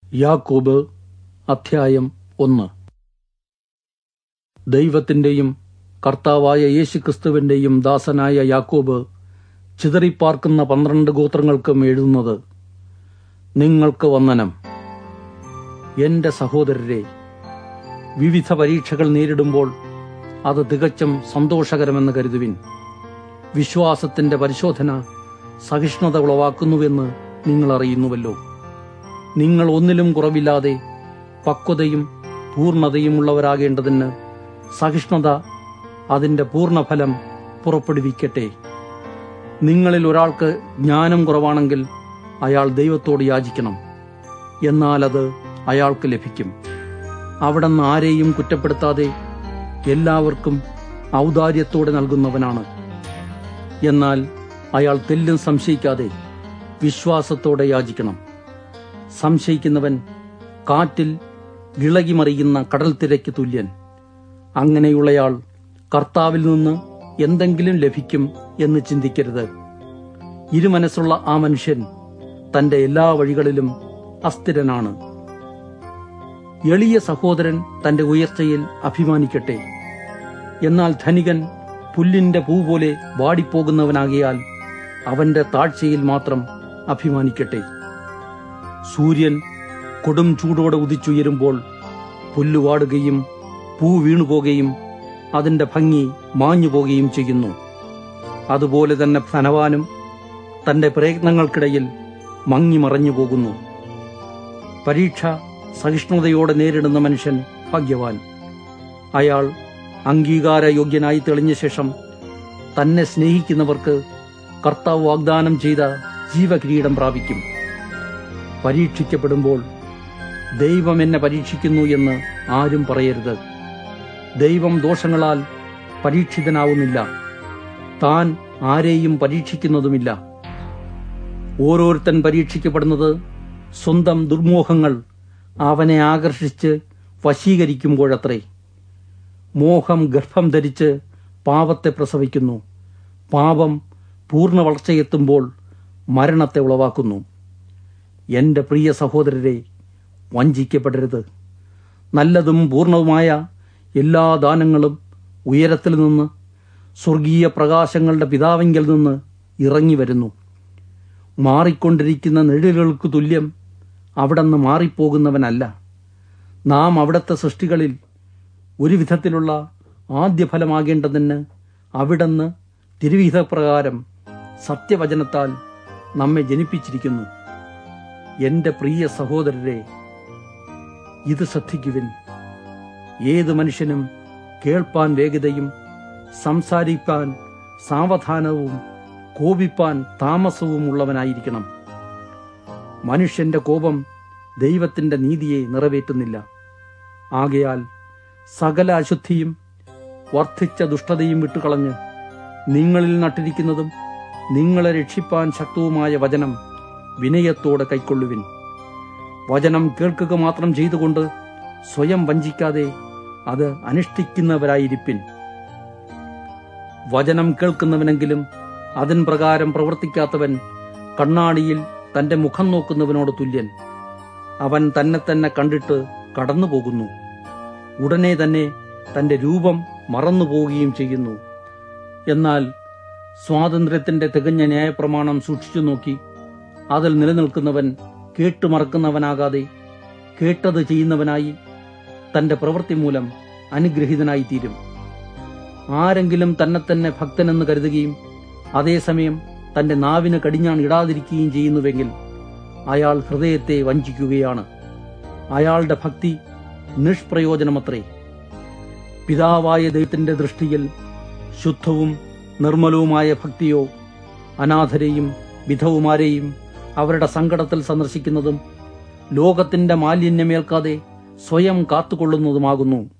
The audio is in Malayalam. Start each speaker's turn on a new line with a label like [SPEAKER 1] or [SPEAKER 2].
[SPEAKER 1] യാക്കോബ് അധ്യായം ഒന്ന് ദൈവത്തിന്റെയും കർത്താവായ യേശുക്രിസ്തുവിന്റെയും ദാസനായ യാക്കോബ് ചിതറിപ്പാർക്കുന്ന പന്ത്രണ്ട് ഗോത്രങ്ങൾക്കും എഴുതുന്നത് നിങ്ങൾക്ക് വന്ദനം എന്റെ സഹോദരരെ വിവിധ പരീക്ഷകൾ നേരിടുമ്പോൾ അത് തികച്ചും സന്തോഷകരമെന്ന് കരുതുവിൻ വിശ്വാസത്തിന്റെ പരിശോധന സഹിഷ്ണുത ഉളവാക്കുന്നുവെന്ന് നിങ്ങൾ അറിയുന്നുവല്ലോ നിങ്ങൾ ഒന്നിലും കുറവില്ലാതെ പക്വതയും പൂർണ്ണതയും ഉള്ളവരാകേണ്ടതിന് സഹിഷ്ണുത അതിന്റെ പൂർണ്ണഫലം പുറപ്പെടുവിക്കട്ടെ നിങ്ങളിൽ ഒരാൾക്ക് ജ്ഞാനം കുറവാണെങ്കിൽ അയാൾ ദൈവത്തോട് യാചിക്കണം എന്നാൽ അത് അയാൾക്ക് ലഭിക്കും അവിടുന്ന് ആരെയും കുറ്റപ്പെടുത്താതെ എല്ലാവർക്കും ഔദാര്യത്തോടെ നൽകുന്നവനാണ് എന്നാൽ അയാൾ തെല്ലും സംശയിക്കാതെ വിശ്വാസത്തോടെ യാചിക്കണം സംശയിക്കുന്നവൻ കാറ്റിൽ ഇളകിമറിയുന്ന കടൽ തിരയ്ക്ക് തുല്യൻ അങ്ങനെയുള്ളയാൾ കർത്താവിൽ നിന്ന് എന്തെങ്കിലും ലഭിക്കും എന്ന് ചിന്തിക്കരുത് ഇരുമനസ്സുള്ള ആ മനുഷ്യൻ തന്റെ എല്ലാ വഴികളിലും അസ്ഥിരനാണ് എളിയ സഹോദരൻ തന്റെ ഉയർച്ചയിൽ അഭിമാനിക്കട്ടെ എന്നാൽ ധനികൻ പുല്ലിന്റെ പൂ പോലെ വാടിപ്പോകുന്നവനാകിയാൽ അവന്റെ താഴ്ചയിൽ മാത്രം അഭിമാനിക്കട്ടെ സൂര്യൻ കൊടും ചൂടോടെ ഉദിച്ചുയരുമ്പോൾ പുല്ലുവാടുകയും പൂ വീണുപോകുകയും അതിന്റെ ഭംഗി മാഞ്ഞു പോകുകയും ചെയ്യുന്നു അതുപോലെ തന്നെ ധനവാനും തന്റെ പ്രയത്നങ്ങൾക്കിടയിൽ മങ്ങി മറഞ്ഞു പോകുന്നു പരീക്ഷ സഹിഷ്ണുതയോടെ നേരിടുന്ന മനുഷ്യൻ ഭാഗ്യവാൻ അയാൾ അംഗീകാരയോഗ്യനായി തെളിഞ്ഞ ശേഷം തന്നെ സ്നേഹിക്കുന്നവർക്ക് കർത്താവ് വാഗ്ദാനം ചെയ്ത ജീവകിരീടം പ്രാപിക്കും പരീക്ഷിക്കപ്പെടുമ്പോൾ ദൈവം എന്നെ പരീക്ഷിക്കുന്നു എന്ന് ആരും പറയരുത് ദൈവം ദോഷങ്ങളാൽ പരീക്ഷിതനാവുന്നില്ല താൻ ആരെയും പരീക്ഷിക്കുന്നതുമില്ല ഓരോരുത്തൻ പരീക്ഷിക്കപ്പെടുന്നത് സ്വന്തം ദുർമോഹങ്ങൾ അവനെ ആകർഷിച്ച് വശീകരിക്കുമ്പോഴത്രേ മോഹം ഗർഭം ധരിച്ച് പാപത്തെ പ്രസവിക്കുന്നു പാപം പൂർണ്ണ വളർച്ചയെത്തുമ്പോൾ മരണത്തെ ഉളവാക്കുന്നു എന്റെ പ്രിയ സഹോദരരെ വഞ്ചിക്കപ്പെടരുത് നല്ലതും പൂർണ്ണവുമായ എല്ലാ ദാനങ്ങളും ഉയരത്തിൽ നിന്ന് സ്വർഗീയ പ്രകാശങ്ങളുടെ പിതാവിങ്കിൽ നിന്ന് ഇറങ്ങി വരുന്നു മാറിക്കൊണ്ടിരിക്കുന്ന നിഴലുകൾക്ക് തുല്യം അവിടുന്ന് മാറിപ്പോകുന്നവനല്ല നാം അവിടുത്തെ സൃഷ്ടികളിൽ ഒരു വിധത്തിലുള്ള ആദ്യ ഫലമാകേണ്ടതിന് അവിടുന്ന് തിരുവിധപ്രകാരം സത്യവചനത്താൽ നമ്മെ ജനിപ്പിച്ചിരിക്കുന്നു എന്റെ പ്രിയ സഹോദരരെ ഇത് ശ്രദ്ധിക്കുവിൻ ഏത് മനുഷ്യനും കേൾപ്പാൻ വേഗതയും സംസാരിപ്പാൻ സാവധാനവും കോപിപ്പാൻ താമസവും ഉള്ളവനായിരിക്കണം മനുഷ്യന്റെ കോപം ദൈവത്തിന്റെ നീതിയെ നിറവേറ്റുന്നില്ല ആകയാൽ സകല അശുദ്ധിയും വർദ്ധിച്ച ദുഷ്ടതയും വിട്ടുകളഞ്ഞ് നിങ്ങളിൽ നട്ടിരിക്കുന്നതും നിങ്ങളെ രക്ഷിപ്പാൻ ശക്തവുമായ വചനം വിനയത്തോടെ കൈക്കൊള്ളുവിൻ വചനം കേൾക്കുക മാത്രം ചെയ്തുകൊണ്ട് സ്വയം വഞ്ചിക്കാതെ അത് അനുഷ്ഠിക്കുന്നവരായിരിപ്പിൻ വചനം കേൾക്കുന്നവനെങ്കിലും അതിൻ പ്രകാരം പ്രവർത്തിക്കാത്തവൻ കണ്ണാടിയിൽ തന്റെ മുഖം നോക്കുന്നവനോട് തുല്യൻ അവൻ തന്നെ തന്നെ കണ്ടിട്ട് കടന്നുപോകുന്നു ഉടനെ തന്നെ തന്റെ രൂപം മറന്നുപോവുകയും ചെയ്യുന്നു എന്നാൽ സ്വാതന്ത്ര്യത്തിന്റെ തികഞ്ഞ ന്യായപ്രമാണം സൂക്ഷിച്ചു നോക്കി അതിൽ നിലനിൽക്കുന്നവൻ കേട്ടുമറക്കുന്നവനാകാതെ കേട്ടത് ചെയ്യുന്നവനായി തന്റെ പ്രവൃത്തി മൂലം അനുഗ്രഹീതനായി തീരും ആരെങ്കിലും തന്നെ തന്നെ ഭക്തനെന്ന് കരുതുകയും അതേസമയം തന്റെ നാവിന് കടിഞ്ഞാൺ ഇടാതിരിക്കുകയും ചെയ്യുന്നുവെങ്കിൽ അയാൾ ഹൃദയത്തെ വഞ്ചിക്കുകയാണ് അയാളുടെ ഭക്തി നിഷ്പ്രയോജനമത്രേ പിതാവായ ദൈവത്തിന്റെ ദൃഷ്ടിയിൽ ശുദ്ധവും നിർമ്മലവുമായ ഭക്തിയോ അനാഥരെയും വിധവുമാരെയും അവരുടെ സങ്കടത്തിൽ സന്ദർശിക്കുന്നതും ലോകത്തിന്റെ മാലിന്യമേൽക്കാതെ സ്വയം കാത്തുകൊള്ളുന്നതുമാകുന്നു